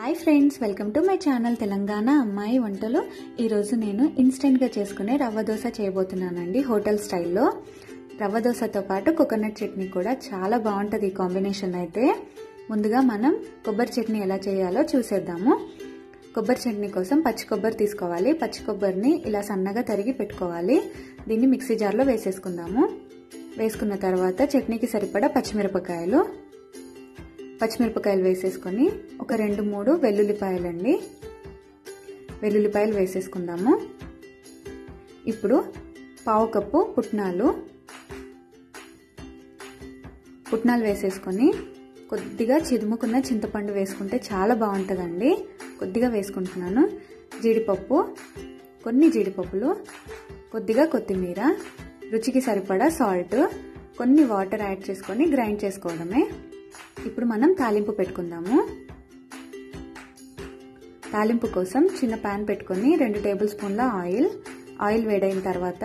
hi friends welcome to my channel Telangana అమ్మాయి వంటలు ఈరోజు నేను ఇన్స్టెంట్గా చేసుకునే రవ్వ దోశ చేయబోతున్నానండి హోటల్ స్టైల్లో రవ్వ దోశతో పాటు కోకోనట్ చట్నీ కూడా చాలా బాగుంటుంది ఈ కాంబినేషన్ అయితే ముందుగా మనం కొబ్బరి చట్నీ ఎలా చేయాలో చూసేద్దాము కొబ్బరి చట్నీ కోసం పచ్చి కొబ్బరి తీసుకోవాలి పచ్చి కొబ్బరిని ఇలా సన్నగా తరిగి పెట్టుకోవాలి దీన్ని మిక్సీ జార్లో వేసేసుకుందాము వేసుకున్న తర్వాత చట్నీకి సరిపడా పచ్చిమిరపకాయలు పచ్చిమిరపకాయలు వేసేసుకొని ఒక రెండు మూడు వెల్లుల్లిపాయలండి వెల్లుల్లిపాయలు వేసేసుకుందాము ఇప్పుడు పావు కప్పు పుట్నాలు పుట్నాలు వేసేసుకొని కొద్దిగా చిదుముకున్న చింతపండు వేసుకుంటే చాలా బాగుంటుందండి కొద్దిగా వేసుకుంటున్నాను జీడిపప్పు కొన్ని జీడిపప్పులు కొద్దిగా కొత్తిమీర రుచికి సరిపడా సాల్ట్ కొన్ని వాటర్ యాడ్ చేసుకొని గ్రైండ్ చేసుకోవడమే ఇప్పుడు మనం తాలింపు పెట్టుకుందాము తాలింపు కోసం చిన్న ప్యాన్ పెట్టుకొని రెండు టేబుల్ స్పూన్ల ఆయిల్ ఆయిల్ వేడైన తర్వాత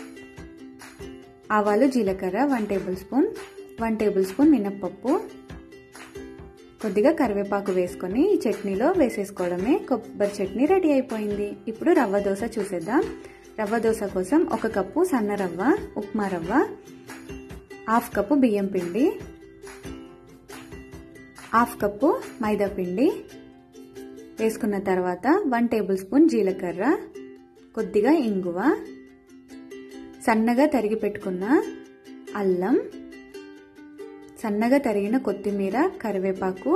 ఆవాలు జీలకర్ర one tablespoon one tablespoon మినప్పప్పు కొద్దిగా కరివేపాకు వేసుకొని ఈ చట్నీలో వేసేసుకోవడమే కొబ్బరి చట్నీ రెడీ అయిపోయింది ఇప్పుడు రవ్వ దోశ చూసేద్దాం రవ్వ దోశ కోసం ఒక కప్పు సన్న రవ్వ ఉప్మా రవ్వ హాఫ్ కప్పు బియ్యం పిండి హాఫ్ కప్పు మైదా పిండి వేసుకున్న తర్వాత వన్ టేబుల్ స్పూన్ జీలకర్ర కొద్దిగా ఇంగువ సన్నగా తరిగి పెట్టుకున్న అల్లం సన్నగా తరిగిన కొత్తిమీర కరివేపాకు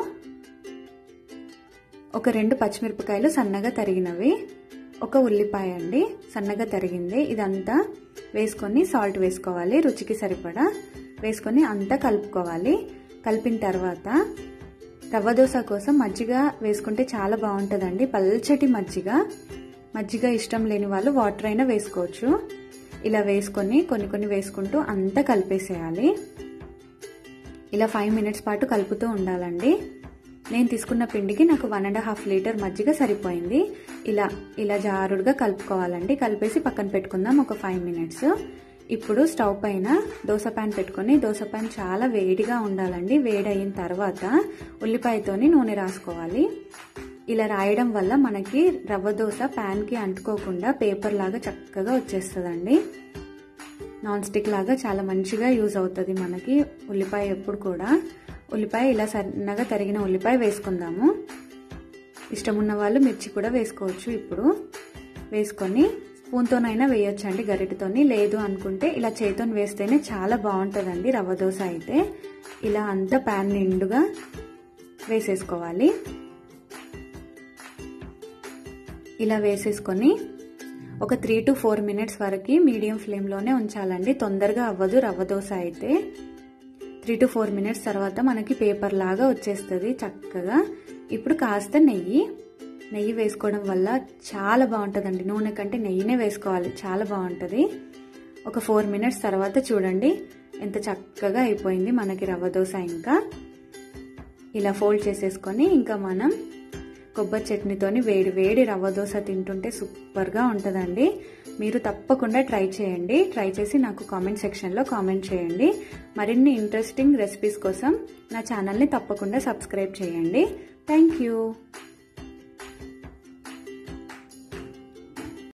ఒక రెండు పచ్చిమిరపకాయలు సన్నగా తరిగినవి ఒక ఉల్లిపాయ అండి సన్నగా తరిగింది ఇదంతా వేసుకొని సాల్ట్ వేసుకోవాలి రుచికి సరిపడా వేసుకొని అంతా కలుపుకోవాలి కలిపిన తర్వాత రవ్వ దోశ కోసం మజ్జిగ వేసుకుంటే చాలా బాగుంటుందండి పల్చటి మజ్జిగ మజ్జిగ ఇష్టం లేని వాళ్ళు వాటర్ అయినా వేసుకోవచ్చు ఇలా వేసుకొని కొన్ని కొన్ని వేసుకుంటూ అంతా కలిపేసేయాలి ఇలా ఫైవ్ మినిట్స్ పాటు కలుపుతూ ఉండాలండి నేను తీసుకున్న పిండికి నాకు వన్ అండ్ హాఫ్ లీటర్ మజ్జిగ సరిపోయింది ఇలా ఇలా జారుడుగా కలుపుకోవాలండి కలిపేసి పక్కన పెట్టుకుందాం ఒక ఫైవ్ మినిట్స్ ఇప్పుడు స్టవ్ పైన దోశ ప్యాన్ పెట్టుకొని దోశ ప్యాన్ చాలా వేడిగా ఉండాలండి వేడి అయిన తర్వాత ఉల్లిపాయతోని నూనె రాసుకోవాలి ఇలా రాయడం వల్ల మనకి రవ్వ దోశ ప్యాన్కి అంటుకోకుండా పేపర్ లాగా చక్కగా వచ్చేస్తుందండి నాన్ స్టిక్ లాగా చాలా మంచిగా యూజ్ అవుతుంది మనకి ఉల్లిపాయ ఎప్పుడు కూడా ఉల్లిపాయ ఇలా సన్నగా తరిగిన ఉల్లిపాయ వేసుకుందాము ఇష్టం ఉన్న వాళ్ళు మిర్చి కూడా వేసుకోవచ్చు ఇప్పుడు వేసుకొని స్పూన్తోనైనా వేయొచ్చండి గరిటతోని లేదు అనుకుంటే ఇలా చేతితో వేస్తేనే చాలా బాగుంటుందండి రవ్వ దోశ అయితే ఇలా అంతా ప్యాన్ నిండుగా వేసేసుకోవాలి ఇలా వేసేసుకొని ఒక త్రీ టు ఫోర్ మినిట్స్ వరకు మీడియం ఫ్లేమ్లోనే ఉంచాలండి తొందరగా అవ్వదు రవ్వ దోశ అయితే త్రీ టు ఫోర్ మినిట్స్ తర్వాత మనకి పేపర్ లాగా వచ్చేస్తుంది చక్కగా ఇప్పుడు కాస్త నెయ్యి నెయ్యి వేసుకోవడం వల్ల చాలా బాగుంటుందండి నూనె కంటే నెయ్యినే వేసుకోవాలి చాలా బాగుంటుంది ఒక ఫోర్ మినిట్స్ తర్వాత చూడండి ఎంత చక్కగా అయిపోయింది మనకి రవ్వ దోశ ఇంకా ఇలా ఫోల్డ్ చేసేసుకొని ఇంకా మనం కొబ్బరి చట్నీతోని వేడి వేడి రవ్వ దోశ తింటుంటే సూపర్గా ఉంటుందండి మీరు తప్పకుండా ట్రై చేయండి ట్రై చేసి నాకు కామెంట్ సెక్షన్లో కామెంట్ చేయండి మరిన్ని ఇంట్రెస్టింగ్ రెసిపీస్ కోసం నా ఛానల్ని తప్పకుండా సబ్స్క్రైబ్ చేయండి థ్యాంక్ యూ